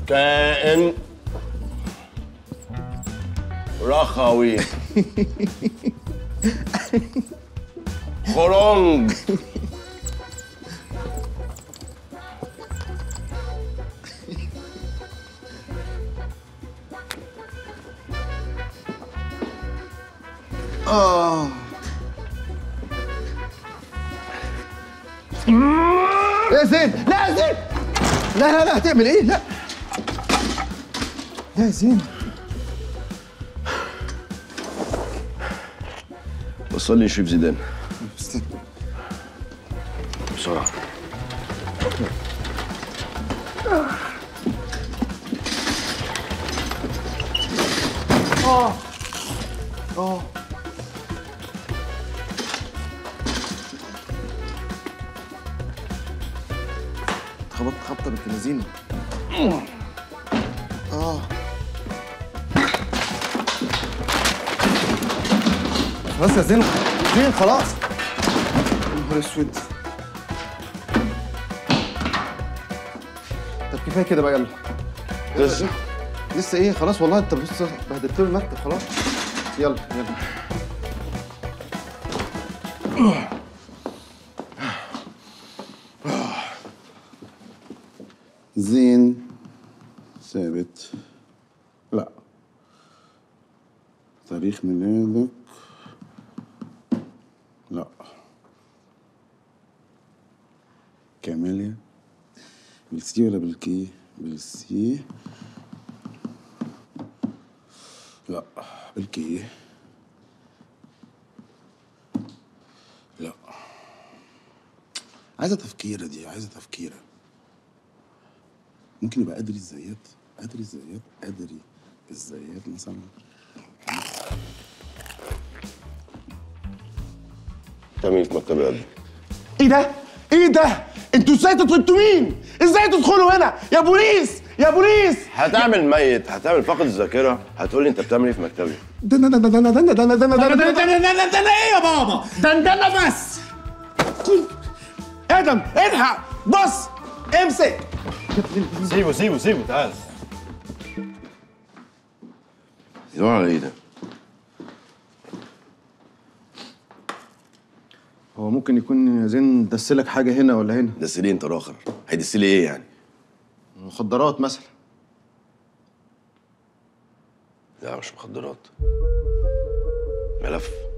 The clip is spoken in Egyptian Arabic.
كائن رخوي خرنج اه يا زين لا يا زين لا لا لا هتعمل ايه لا لا يا زين وصل لي شريف زيدان بسرعة اه خبطت خبطه بنت لذينه اه خلاص يا زين زين خلاص يا نهار اسود طب كفايه كده بقى يلا لسه لسه ايه خلاص والله انت بص بهدلت له المكتب خلاص يلا يلا زين ثابت لا تاريخ ميلادك لا كاميليا بالسي ولا بالكي بالسي لا بالكي لا عايزة تفكيرة دي عايزة تفكيرة ممكن يبقى أدري الزيات أدري الزيات أدري الزيات مثلا تعمل إيه في مكتب قلبي ايه ده؟ ايه ده؟ انتوا ازاي تدخلوا انتوا مين؟ ازاي تدخلوا هنا؟ يا بوليس! يا بوليس! هتعمل ميت هتعمل فقد الذاكرة هتقول لي أنت بتعمل إيه في مكتبي ده انا ده انا ده انا ده انا ده انا ده انا ده انا ده انا ده انا ده انا ايه يا بابا؟ ده ده انا بس ادم الحق بص امسك سيبه سيبه سيبه تعال يدور على إيه ده؟ هو ممكن يكون يا زين دسلك حاجة هنا ولا هنا دس لي أنت راخر هيدس لي إيه يعني؟ مخدرات مثلا لا مش مخدرات ملف